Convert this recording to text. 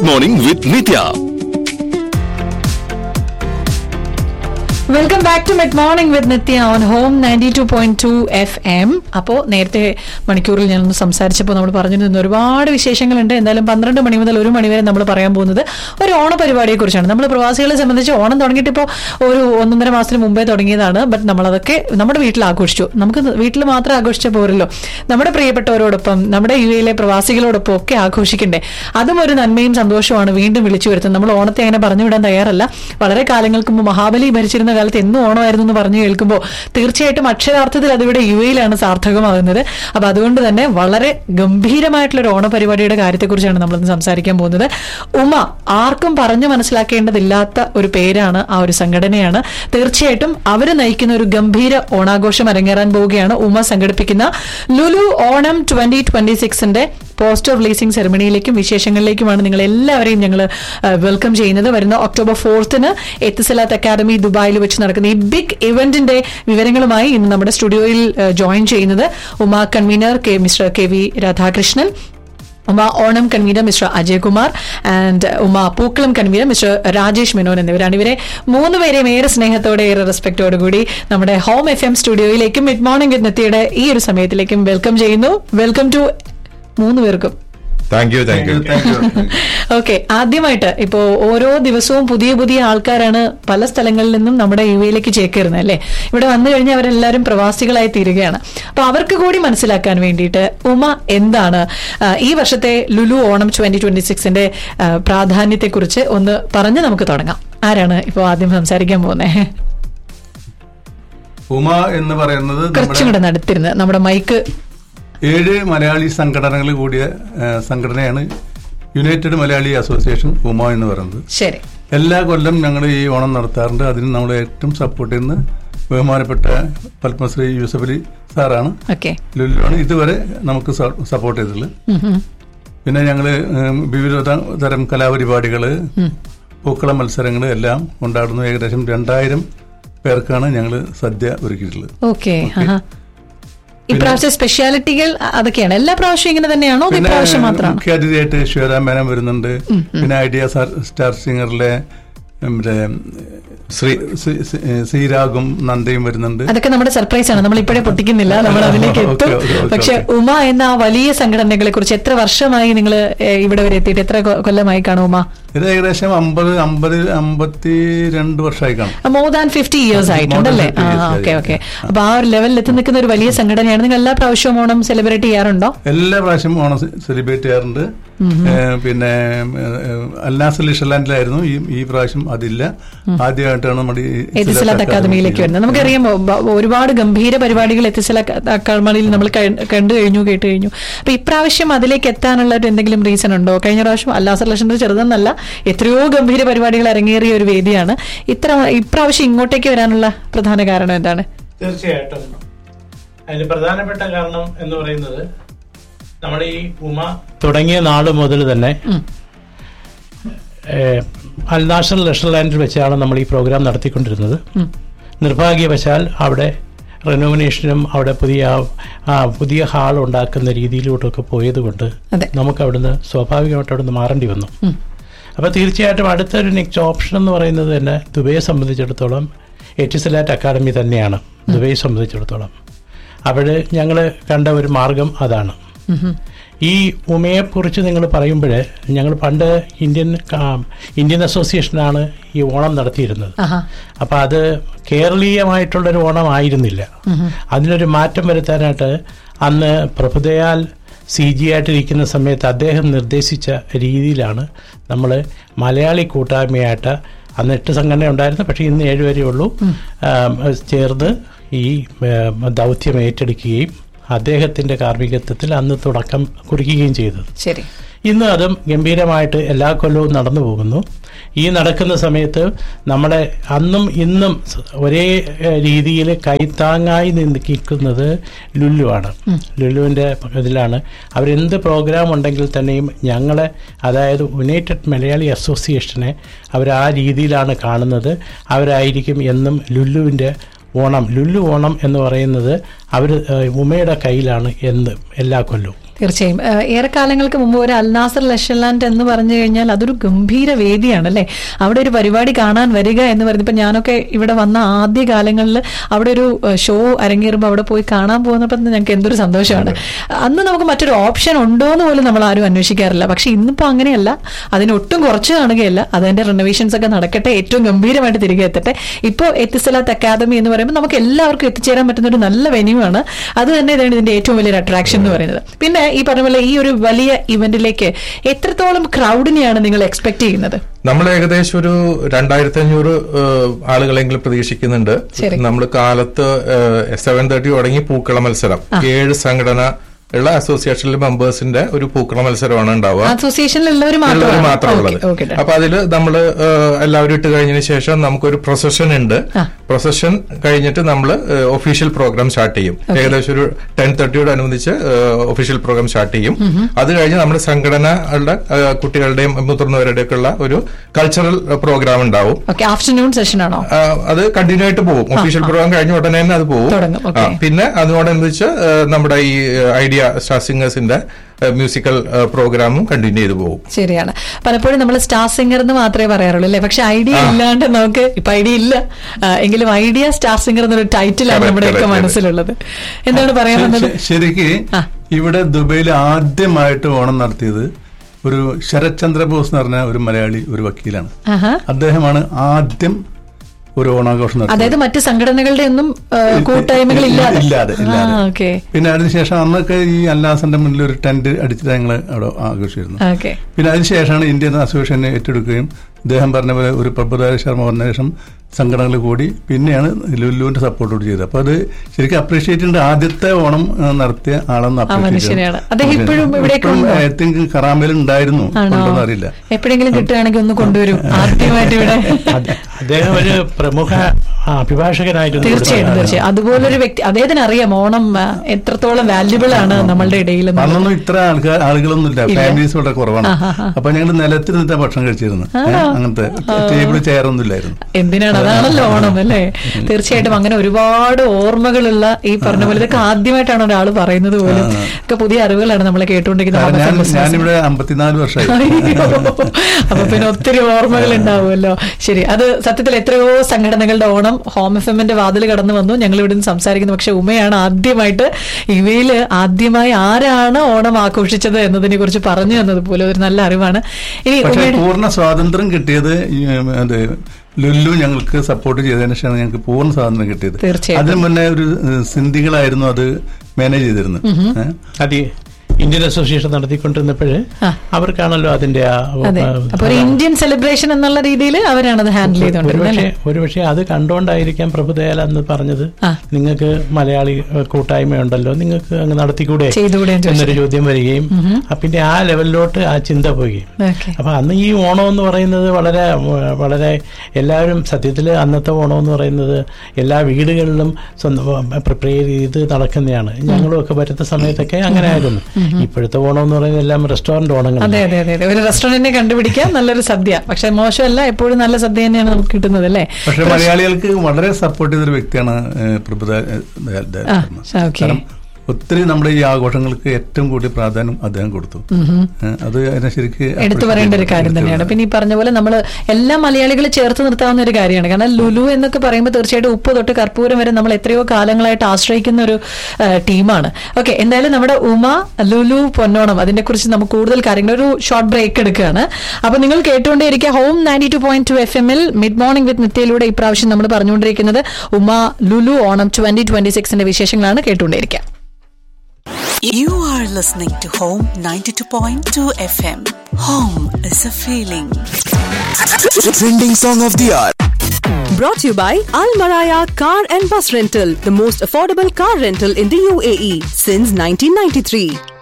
Mid morning with Nithya welcome back to mid morning with Nithya on home ninety two point two F M അപ്പോൾ നേരത്തെ മണിക്കൂറിൽ ഞാനൊന്ന് സംസാരിച്ചപ്പോൾ നമ്മൾ പറഞ്ഞിരുന്ന ഒരുപാട് വിശേഷങ്ങളുണ്ട് എന്തായാലും പന്ത്രണ്ട് മണി മുതൽ ഒരു മണി വരെ നമ്മൾ പറയാൻ പോകുന്നത് ഒരു ഓണ പരിപാടിയെ കുറിച്ചാണ് നമ്മൾ പ്രവാസികളെ സംബന്ധിച്ച് ഓണം തുടങ്ങിയിട്ട് ഇപ്പോൾ ഒരു ഒന്നൊന്നര മാസത്തിന് മുമ്പേ തുടങ്ങിയതാണ് ബട്ട് നമ്മളതൊക്കെ നമ്മുടെ വീട്ടിൽ ആഘോഷിച്ചു നമുക്ക് വീട്ടിൽ മാത്രം ആഘോഷിച്ച പോരല്ലോ നമ്മുടെ പ്രിയപ്പെട്ടവരോടൊപ്പം നമ്മുടെ യു എയിലെ പ്രവാസികളോടൊപ്പം ഒക്കെ ആഘോഷിക്കണ്ടേ അതും ഒരു നന്മയും സന്തോഷമാണ് വീണ്ടും വിളിച്ചു വരുത്തുന്നത് നമ്മൾ ഓണത്തെ അങ്ങനെ പറഞ്ഞു വിടാൻ തയ്യാറല്ല വളരെ കാലങ്ങൾക്ക് മുമ്പ് മഹാബലി ഭരിച്ചിരുന്ന കാലത്ത് എന്നും ഓണമായിരുന്നു എന്ന് പറഞ്ഞു കേൾക്കുമ്പോൾ തീർച്ചയായിട്ടും അക്ഷരാർത്ഥത്തിൽ അതിവിടെ യു എയിലാണ് സാർത്ഥകമാകുന്നത് അപ്പൊ അതുകൊണ്ട് തന്നെ വളരെ ഗംഭീരമായിട്ടുള്ള ഒരു ഓണ പരിപാടിയുടെ കാര്യത്തെക്കുറിച്ചാണ് നമ്മളിന്ന് സംസാരിക്കാൻ പോകുന്നത് ഉമ ആർക്കും പറഞ്ഞു മനസ്സിലാക്കേണ്ടതില്ലാത്ത ഒരു പേരാണ് ആ ഒരു സംഘടനയാണ് തീർച്ചയായിട്ടും അവര് നയിക്കുന്ന ഒരു ഗംഭീര ഓണാഘോഷം അരങ്ങേറാൻ പോവുകയാണ് ഉമ സംഘടിപ്പിക്കുന്ന ലുലു ഓണം ട്വന്റി ട്വന്റി സിക്സിന്റെ പോസ്റ്റർ റിലീസിംഗ് സെറമണിയിലേക്കും വിശേഷങ്ങളിലേക്കുമാണ് നിങ്ങൾ എല്ലാവരെയും ഞങ്ങൾ വെൽക്കം ചെയ്യുന്നത് വരുന്ന ഒക്ടോബർ ഫോർത്തിന് എത്തിസലാത്ത് അക്കാദമി ദുബായിൽ വെച്ച് നടക്കുന്ന ഈ ബിഗ് ഇവന്റിന്റെ വിവരങ്ങളുമായി ഇന്ന് നമ്മുടെ സ്റ്റുഡിയോയിൽ ജോയിൻ ചെയ്യുന്നത് UMA convener K mister K V Radhakrishnan UMA Onam convener mister Ajaykumar and UMA Pookalam convener mister Rajesh Menon എന്നിവരാണ് ഇവരെ മൂന്ന് പേരെയും ഏറെ സ്നേഹത്തോടെ ഏറെ റെസ്പെക്ടോടു കൂടി നമ്മുടെ ഹോം എഫ് എം സ്റ്റുഡിയോയിലേക്കും മിഡ് മോർണിംഗ് വിത്ത് നെത്തിയുടെ ഈ ഒരു സമയത്തിലേക്കും വെൽക്കം ചെയ്യുന്നു വെൽക്കം ടു മൂന്ന് പേർക്കും thank you thank you okay ആദ്യമായിട്ട് ഇപ്പോ ഓരോ ദിവസവും പുതിയ പുതിയ ആൾക്കാരാണ് പല സ്ഥലങ്ങളിൽ നിന്നും നമ്മുടെ യു എയിലേക്ക് ചേക്കേറുന്നത് അല്ലേ ഇവിടെ വന്നു കഴിഞ്ഞാൽ അവരെല്ലാവരും പ്രവാസികളായി തീരുകയാണ് അപ്പൊ അവർക്ക് കൂടി മനസ്സിലാക്കാൻ വേണ്ടിയിട്ട് ഉമ എന്താണ് ആ, ഈ വർഷത്തെ ലുലു ഓണം ട്വന്റി ട്വന്റി സിക്സിന്റെ പ്രാധാന്യത്തെക്കുറിച്ച് ഒന്ന് പറഞ്ഞ് നമുക്ക് തുടങ്ങാം ആരാണ് ഇപ്പോൾ ആദ്യം സംസാരിക്കാൻ പോകുന്നത് ഉമ എന്ന് പറയുന്നത് കുറച്ചും നമ്മുടെ കൂടെ നടത്തിരുന്നത് നമ്മുടെ മൈക്ക് ഏഴ് മലയാളി സംഘടനകൾ കൂടിയ ആ, സംഘടനയാണ് യുണൈറ്റഡ് മലയാളി അസോസിയേഷൻ ഉമ എന്ന് പറയുന്നത് ശരി എല്ലാ കൊല്ലം ഞങ്ങൾ ഈ ഓണം നടത്താറുണ്ട് അതിന് നമ്മൾ ഏറ്റവും സപ്പോർട്ട് ചെയ്യുന്ന ബഹുമാനപ്പെട്ട പത്മശ്രീ യൂസഫ് അലി സാറാണ് ഓക്കെ ലുലുവാണ് ഇതുവരെ നമുക്ക് സപ്പോർട്ട് ചെയ്തിട്ടുള്ളത് പിന്നെ ഞങ്ങൾ വിവിധ തരം കലാപരിപാടികൾ പൂക്കള മത്സരങ്ങൾ എല്ലാം ഉണ്ടാടുന്നു ഏകദേശം രണ്ടായിരം പേർക്കാണ് ഞങ്ങൾ സദ്യ ഒരുക്കിയിട്ടുള്ളത് ഓക്കെ ഇപ്രാവശ്യം സ്പെഷ്യാലിറ്റികൾ അതൊക്കെയാണ് എല്ലാ പ്രാവശ്യവും ഇങ്ങനെ തന്നെയാണോ അത് ഇപ്രാവശ്യം മാത്രമാണ് മുഖ്യാതിഥിയായിട്ട് ശ്വേതാ മേനൻ വരുന്നുണ്ട് പിന്നെ ഐഡിയ സ്റ്റാർ- സ്റ്റാർ സിംഗറിലെ ഉം, മറ്റേ ശ്രീ ശ്രീ- ശ്രീ- ശ്രീരാഗും നന്ദയും വരുന്നുണ്ട് അതൊക്കെ നമ്മുടെ സർപ്രൈസ് ആണ് നമ്മൾ ഇപ്പോഴേ പൊട്ടിക്കുന്നില്ല നമ്മൾ അതിലേക്ക് ഓക്കേ, എത്തും ഓക്കേ, ഓക്കേ, പക്ഷെ ഓക്കേ. ഉമ എന്ന ആ വലിയ സംഘടനകളെ കുറിച്ച് എത്ര വർഷമായി നിങ്ങൾ ഇവിടെ വരെ എത്തിയിട്ട് എത്ര കൊ- കൊല്ലമായി കാണും ഉമ ഇത് ഏകദേശം അമ്പത് അമ്പത് അമ്പത്തി രണ്ട് വർഷമായി കാണും മോർ ദാൻ ഫിഫ്റ്റി ഇയേഴ്സ് ആയിട്ടുണ്ടല്ലേ More than ആ 50 years ഓക്കെ ആയി. ഓക്കെ അപ്പൊ ആ ഒരു ലെവലിൽ എത്തി നിൽക്കുന്ന ഒരു വലിയ സംഘടനയാണ് നിങ്ങൾ എല്ലാ പ്രാവശ്യവും ഓണം സെലിബ്രേറ്റ് ചെയ്യാറുണ്ടോ എല്ലാ പ്രാവശ്യം ഓണം സെലിബ്രേറ്റ് ചെയ്യാറുണ്ട് ഏഹ് പിന്നെ അൽനാസൽ ഇഷലാൻഡിലായിരുന്നു ഈ ഈ പ്രാവശ്യം അതില്ല ആദ്യമായിട്ടാണ് നമ്മുടെ ഈ എത്തിസലാത്ത് അക്കാദമിയിലേക്ക് വരുന്നത് നമുക്കറിയാം ബ- ഒരുപാട് ഗംഭീര പരിപാടികൾ എത്തിസലാത്ത് അക്കാദമിയിൽ നമ്മൾ ക- കണ്ടു കഴിഞ്ഞു കേട്ട് കഴിഞ്ഞു അപ്പൊ ഇപ്രാവശ്യം അതിലേക്ക് എത്താനുള്ള ഒരു എന്തെങ്കിലും റീസൺ ഉണ്ടോ കഴിഞ്ഞ പ്രാവശ്യം അല്ലാസർ ലക്ഷണത്തിൽ ചെറുതെന്നല്ല എത്രയോ ഗംഭീര പരിപാടികൾ അരങ്ങേറിയ ഒരു വേദിയാണ് ഇത്ര ഇപ്രാവശ്യം ഇങ്ങോട്ടേക്ക് വരാനുള്ള പ്രധാന കാരണം എന്താണ് തീർച്ചയായിട്ടും അതിന് പ്രധാനപ്പെട്ട കാരണം എന്ന് പറയുന്നത് നമ്മുടെ ഈ ഉമ തുടങ്ങിയ നാൾ മുതൽ തന്നെ ഏഹ്, അൽ നാഷണൽ ലെഷർലാൻഡിൽ വെച്ചാണ് നമ്മൾ ഈ പ്രോഗ്രാം നടത്തിക്കൊണ്ടിരുന്നത് നിർഭാഗ്യവശാൽ അവിടെ റെനോമിനേഷനും അവിടെ പുതിയ ആ, പുതിയ ഹാൾ ഉണ്ടാക്കുന്ന രീതിയിലോട്ടൊക്കെ പോയതുകൊണ്ട് അതെ. നമുക്ക് അവിടുന്ന് സ്വാഭാവികമായിട്ട് അവിടുന്ന് മാറേണ്ടി വന്നു അപ്പോൾ തീർച്ചയായിട്ടും അടുത്തൊരു നെക്സ്റ്റ് ഓപ്ഷൻ എന്ന് പറയുന്നത് തന്നെ ദുബൈയെ സംബന്ധിച്ചിടത്തോളം എറ്റിസലാറ്റ് അക്കാദമി തന്നെയാണ് ദുബൈയെ സംബന്ധിച്ചിടത്തോളം അവിടെ ഞങ്ങൾ കണ്ട ഒരു മാർഗം അതാണ് ഈ ഉമയെക്കുറിച്ച് നിങ്ങൾ പറയുമ്പോൾ ഞങ്ങൾ പണ്ട് ഇന്ത്യൻ കാ- ഇന്ത്യൻ അസോസിയേഷനാണ് ഈ ഓണം നടത്തിയിരുന്നത് ആഹാ അപ്പം അത് കേരളീയമായിട്ടുള്ളൊരു ഓണം ആയിരുന്നില്ല അതിനൊരു മാറ്റം വരുത്താനായിട്ട് അന്ന് പ്രഭുദയാൽ സി ജി ആയിട്ടിരിക്കുന്ന സമയത്ത് അദ്ദേഹം നിർദ്ദേശിച്ച രീതിയിലാണ് നമ്മൾ മലയാളി കൂട്ടായ്മയായിട്ട് അന്ന് എട്ട് സംഘടന ഉണ്ടായിരുന്നു പക്ഷേ ഇന്ന് ഏഴ് വരെ ഉള്ളൂ ആം, ചേർന്ന് ഈ ഏം, ദൗത്യം ഏറ്റെടുക്കുകയും അദ്ദേഹത്തിൻ്റെ കാർമ്മികത്വത്തിൽ അന്ന് തുടക്കം കുറിക്കുകയും ചെയ്തത് ശരി ഇന്ന് അതും ഗംഭീരമായിട്ട് എല്ലാ കൊല്ലവും നടന്നു പോകുന്നു ഈ നടക്കുന്ന സമയത്ത് നമ്മളെ അന്നും ഇന്നും സ- ഒരേ രീതിയിൽ കൈത്താങ്ങായി നിന്ന് നിൽക്കുന്നത് ലുല്ലുവാണ് ലുല്ലുവിൻ്റെ ഇതിലാണ് അവരെന്ത് പ്രോഗ്രാം ഉണ്ടെങ്കിൽ തന്നെയും ഞങ്ങളെ അതായത് യുണൈറ്റഡ് മലയാളി അസോസിയേഷനെ അവർ ആ രീതിയിലാണ് കാണുന്നത് അവരായിരിക്കും എന്നും ലുല്ലുവിൻ്റെ ഓണം ലുല്ലു ഓണം എന്ന് പറയുന്നത് അവർ ഉമയുടെ കയ്യിലാണ് എന്ന് എല്ലാ കൊല്ലവും തീർച്ചയായും ഏഹ് ഏറെക്കാലങ്ങൾക്ക് മുമ്പ് ഒരു അൽനാസർ ലഷലാൻഡ് എന്ന് പറഞ്ഞു കഴിഞ്ഞാൽ അതൊരു ഗംഭീര വേദിയാണ് അല്ലേ അവിടെ ഒരു പരിപാടി കാണാൻ വരിക എന്ന് പറയുന്നത് ഇപ്പൊ ഞാനൊക്കെ ഇവിടെ വന്ന ആദ്യ കാലങ്ങളിൽ അവിടെ ഒരു ഏഹ് ഷോ അരങ്ങേറുമ്പോൾ അവിടെ പോയി കാണാൻ പോകുന്നപ്പോൾ ഞങ്ങൾക്ക് എന്തൊരു സന്തോഷമാണ് അന്ന് നമുക്ക് മറ്റൊരു ഓപ്ഷൻ ഉണ്ടോ എന്ന് പോലും നമ്മൾ ആരും അന്വേഷിക്കാറില്ല പക്ഷെ ഇന്നിപ്പോ അങ്ങനെയല്ല അതിന് ഒട്ടും കുറച്ച് കാണുകയല്ല അതിന്റെ റിനോവേഷൻസ് ഒക്കെ നടക്കട്ടെ ഏറ്റവും ഗംഭീരമായിട്ട് തിരികെ എത്തട്ടെ ഇപ്പോൾ എത്തിസലാത്ത് അക്കാദമി എന്ന് പറയുമ്പോൾ നമുക്ക് എല്ലാവർക്കും എത്തിച്ചേരാൻ പറ്റുന്ന ഒരു നല്ല വെന്യൂ ആണ് അത് തന്നെ ഇതാണ് ഇതിന്റെ ഏറ്റവും വലിയൊരു അട്രാക്ഷൻ എന്ന് പറയുന്നത് പിന്നെ ഈ പറഞ്ഞ പോലെ ഈ ഒരു വലിയ ഇവന്റിലേക്ക് എത്രത്തോളം ക്രൗഡിനെയാണ് നിങ്ങൾ എക്സ്പെക്ട് ചെയ്യുന്നത് നമ്മൾ ഏകദേശം ഒരു രണ്ടായിരത്തി അഞ്ഞൂറ് ആളുകളെങ്കിലും പ്രതീക്ഷിക്കുന്നുണ്ട് ശരി. നമ്മൾ കാലത്ത് സെവൻ തേർട്ടി തുടങ്ങി പൂക്കള മത്സരം ഏഴ് സംഘടന ഉള്ള അസോസിയേഷനിലെ മെമ്പേഴ്സിന്റെ ഒരു പൂക്കള മത്സരമാണ് ഉണ്ടാവുക അസോസിയേഷനിലുള്ളവർ ഉള്ളവർ മാത്രമാണ് മാത്രമുള്ളത് ഓക്കെ, ഓക്കെ, ഡൺ. അപ്പൊ അതില് നമ്മള് ഏഹ്, എല്ലാവരും ഇട്ട് കഴിഞ്ഞതിന് ശേഷം നമുക്കൊരു പ്രൊസഷൻ ഉണ്ട് ആ. പ്രൊസഷൻ കഴിഞ്ഞിട്ട് നമ്മൾ ഒഫീഷ്യൽ പ്രോഗ്രാം സ്റ്റാർട്ട് ചെയ്യും ഏകദേശം ഒരു ടെൻ തേർട്ടിയോട് അനുബന്ധിച്ച് ഒഫീഷ്യൽ പ്രോഗ്രാം സ്റ്റാർട്ട് ചെയ്യും അത് കഴിഞ്ഞ് നമ്മുടെ സംഘടനകളുടെ ഏഹ്, കുട്ടികളുടെയും മുതിർന്നവരുടെയും ഒക്കെ ഉള്ള ഒരു കൾച്ചറൽ പ്രോഗ്രാം ഉണ്ടാവും ഓക്കെ ആഫ്റ്റർനൂൺ സെഷൻ ആണോ ആ, അത് കണ്ടിന്യൂ ആയിട്ട് പോകും ഒഫീഷ്യൽ പ്രോഗ്രാം കഴിഞ്ഞ ഉടനെ തന്നെ അത് പോകും തുടങ്ങും, ആ, okay. പിന്നെ അതിനോടനുബന്ധിച്ച് ഏഹ്, നമ്മുടെ ഈ ഐഡിയ സ്റ്റാർ സിംഗേഴ്സിന്റെ മ്യൂസിക്കൽ പ്രോഗ്രാമും കണ്ടിന്യൂ ചെയ്തു പോകും ശരിയാണ് പലപ്പോഴും നമ്മൾ സ്റ്റാർ സിംഗർ എന്ന് മാത്രമേ പറയാറുള്ളൂ അല്ലേ പക്ഷെ ഐഡിയ ഇല്ലാണ്ട് നമുക്ക് ഇപ്പൊ ഐഡിയ ഇല്ല ആ, എങ്കിലും ഐഡിയ സ്റ്റാർ സിംഗർ എന്നൊരു ടൈറ്റിലാണ് Correct, നമ്മുടെയൊക്കെ correct, മനസ്സിലുള്ളത് എന്താണ് പറയാൻ ശ- വന്നത് ശ- ശരിക്ക് ആ. ഇവിടെ ദുബൈയിൽ ആദ്യമായിട്ട് ഓണം നടത്തിയത് ഒരു ശരത് ചന്ദ്ര ബോസ് എന്ന് പറഞ്ഞ ഒരു മലയാളി ഒരു വക്കീലാണ് ആഹാ അദ്ദേഹമാണ് ആദ്യം ഒരു ഓണാഘോഷം നടത്തിയത് അതായത് മറ്റ് സംഘടനകളുടെ ഒന്നും ആ, കൂട്ടായ്മകൾ ഇല്ലാതെ ഇല്ലാതെ ഇല്ലാതെ ഓക്കെ പിന്നെ അതിനുശേഷം അന്നൊക്കെ ഈ അല്ലാസന്റെ മുന്നിൽ ഒരു ടെന്റ് അടിച്ചിട്ട് ഞങ്ങൾ അവിടെ ആഘോഷിച്ചിരുന്നു ഓക്കെ പിന്നെ അതിനുശേഷമാണ് ഇന്ത്യൻ അസോസിയേഷൻ ഏറ്റെടുക്കുകയും ഇദ്ദേഹം പറഞ്ഞ പോലെ ഒരു പ്രഭുദാര ശർമ്മ വന്ന ശേഷം സംഘടനകൾ കൂടി പിന്നെയാണ് ലുല്ലുവിന്റെ സപ്പോർട്ടോട് ചെയ്തത് അപ്പൊ അത് ശരിക്കും അപ്രീഷിയേറ്റ് ചെയ്യേണ്ട ആദ്യത്തെ ഓണം ആ, നടത്തിയ ആളെന്ന് മനുഷ്യനെയാണ്. അദ്ദേഹം ഇപ്പോഴും ഇവിടേക്ക് ഉണ്ടോ? ഐ തിങ്ക് കറാമേൽ ഉണ്ടായിരുന്നു ആണോ ഉണ്ടോന്ന് അറിയില്ല എപ്പോഴെങ്കിലും കിട്ടുകയാണെങ്കിൽ ഒന്ന് കൊണ്ടുവരും ആദ്യമായിട്ട് ഇവിടെ അത് അദ്ദേഹം ഒരു പ്രമുഖ ആ, അഭിഭാഷകനായിരുന്നു തീർച്ചയായിട്ടും തീർച്ചയായും അതുപോലൊരു വ്യക്തി അദ്ദേഹത്തിന് അറിയാം ഓണം ആ, എത്രത്തോളം വാല്യുബിൾ ആണ് നമ്മളുടെ ഇടയിൽ എന്നുള്ളത്. അന്നൊന്നും ഇത്ര ആൾക്കാർ ആളുകളൊന്നും ഇല്ല ഇല്ല. ഫാമിലീസ് വളരെ കുറവാണ് അപ്പൊ ഞങ്ങൾ നിലത്തിൽ നിന്നിട്ടാ ഭക്ഷണം കഴിച്ചിരുന്നു ഏ, അങ്ങനത്തെ ടേബിൾ ചെയറൊന്നും ഇല്ലായിരുന്നു എന്തിനാണ് അതാണല്ലോ ഓണം അല്ലേ തീർച്ചയായിട്ടും അങ്ങനെ ഒരുപാട് ഓർമ്മകളുള്ള ഈ പറഞ്ഞ പോലെ ഇതൊക്കെ ആദ്യമായിട്ടാണ് ഒരാൾ പറയുന്നത് പോലും ഒക്കെ പുതിയ അറിവുകളാണ് നമ്മളെ കേട്ടുകൊണ്ടിരിക്കുന്നത് കാരണം ഞാൻ ഹോം എഫ് എം ഞാനിവിടെ അമ്പത്തിനാല് വർഷമായി അയ്യോ. അപ്പൊ പിന്നെ ഒത്തിരി ഓർമ്മകൾ ഉണ്ടാവുമല്ലോ ശരി അത് സത്യത്തിൽ എത്രയോ സംഘടനകളുടെ ഓണം ഹോം എഫ് എമ്മിന്റെ വാതിൽ കടന്നു വന്നു ഞങ്ങൾ ഇവിടെ നിന്ന് സംസാരിക്കുന്നു പക്ഷെ ഉമയാണ് ആദ്യമായിട്ട് ഇവയില് ആദ്യമായി ആരാണ് ഓണം ആഘോഷിച്ചത് എന്നതിനെ കുറിച്ച് പറഞ്ഞു തന്നത് പോലെ ഒരു നല്ല അറിവാണ് ഇനി പക്ഷെ ഉമയുടെ പൂർണ്ണ സ്വാതന്ത്ര്യം കിട്ടിയത് ഈ, ഉം, അത് ലുല്ലു ഞങ്ങൾക്ക് സപ്പോർട്ട് ചെയ്തതിനു ശേഷം ഞങ്ങൾക്ക് പൂർണ്ണ സ്വാതന്ത്ര്യം കിട്ടിയത് തീർച്ചയായിട്ടും. അതിന് മുന്നേ ഒരു ഏഹ്, സിന്ധികളായിരുന്നു അത് മാനേജ് ചെയ്തിരുന്നത് ഏ? അത് ഈ ഇന്ത്യൻ അസോസിയേഷൻ നടത്തിക്കൊണ്ടിരുന്നപ്പോഴ് ആ. അവർക്കാണല്ലോ അതിന്റെ ആ അതെ ആ, അപ്പൊ ഒരു ഇന്ത്യൻ സെലിബ്രേഷൻ എന്നുള്ള രീതിയിൽ അവരാണ് അത് ഹാൻഡിൽ ചെയ്തുകൊണ്ടിരുന്നത് ഒരുപക്ഷെ അല്ലേ ഒരുപക്ഷെ അത് കണ്ടുകൊണ്ടായിരിക്കാം പ്രഭുദയാൽ അന്ന് പറഞ്ഞത് ആ. നിങ്ങൾക്ക് മലയാളി ഏഹ്, കൂട്ടായ്മയുണ്ടല്ലോ നിങ്ങൾക്ക് അങ്ങ് നടത്തിക്കൂടെ ചെയ്തുകൂടെ എന്ന് എന്നൊരു ചോദ്യം വരികയും ആ, പിന്നെ ആ ലെവലിലോട്ട് ആ ചിന്ത പോവുകയും ഓക്കെ അപ്പൊ അന്ന് ഈ ഓണം എന്ന് പറയുന്നത് വളരെ വളരെ എല്ലാവരും സത്യത്തിൽ അന്നത്തെ ഓണം എന്ന് പറയുന്നത് എല്ലാ വീടുകളിലും സ്വന്തം പ്രിപ്പയർ ചെയ്ത് നടക്കുന്നതാണ് ഞങ്ങളും ഒക്കെ വരുന്ന സമയത്തൊക്കെ അങ്ങനെ ആയിരുന്നു ഇപ്പോഴത്തെ ഓണം എന്ന് പറയുന്നത് എല്ലാം റെസ്റ്റോറന്റ് ഓണങ്ങൾ അതെ അതെ അതെ അതെ ഒരു റെസ്റ്റോറന്റിനെ കണ്ടുപിടിക്കാൻ നല്ലൊരു സദ്യ പക്ഷെ മോശമല്ല എപ്പോഴും നല്ല സദ്യ തന്നെയാണ് നമുക്ക് കിട്ടുന്നത് അല്ലേ പക്ഷെ മലയാളികൾക്ക് വളരെ സപ്പോർട്ട് ചെയ്തൊരു വ്യക്തിയാണ് ഏഹ്, പ്രഭുദാ ഏഹ്, ദയാൽ- ദയാൽ ആ, ശർമ്മ. ഓക്കെ. കാരണം ഒത്തിരി നമ്മുടെ ഈ ആഘോഷങ്ങൾക്ക് ഏറ്റവും കൂടിയ പ്രാധാന്യം അദ്ദേഹം കൊടുത്തു ഏഹ്, അത് അതിനെ ശരിക്ക് എടുത്തു പറയേണ്ട ഒരു കാര്യം തന്നെയാണ് പിന്നെ ഈ പറഞ്ഞ പോലെ നമ്മൾ എല്ലാ മലയാളികളെ ചേർത്ത് നിർത്താവുന്ന ഒരു കാര്യമാണ് കാരണം ലുലു എന്നൊക്കെ പറയുമ്പോൾ തീർച്ചയായിട്ടും ഉപ്പ് തൊട്ട് കർപ്പൂരം വരെ നമ്മൾ എത്രയോ കാലങ്ങളായിട്ട് ആശ്രയിക്കുന്ന ഒരു ആ, ടീമാണ് ഓക്കെ എന്തായാലും നമ്മുടെ ഉമ ലുലു പൊന്നോണം അതിനെ കുറിച്ച് നമുക്ക് കൂടുതൽ കാര്യങ്ങൾ ഒരു ഷോർട്ട് ബ്രേക്ക് എടുക്കുകയാണ് അപ്പൊ നിങ്ങൾ കേട്ടുകൊണ്ടേയിരിക്കുക home ninety two point two F എമ്മിൽ മിഡ് മോർണിംഗ് വിത്ത് നിത്യയിലൂടെ ഇപ്രാവശ്യം നമ്മൾ പറഞ്ഞുകൊണ്ടിരിക്കുന്നത് ഉമ ലുലു ഓണം ട്വന്റി ട്വന്റി സിക്സിന്റെ വിശേഷങ്ങളാണ് കേട്ടുകൊണ്ടേയിരിക്കുക You are listening to Home 92.2 FM. Home is a feeling. Trending song of the hour. Brought to you by Al Maraya Car and Bus Rental, the most affordable car rental in the UAE since 1993.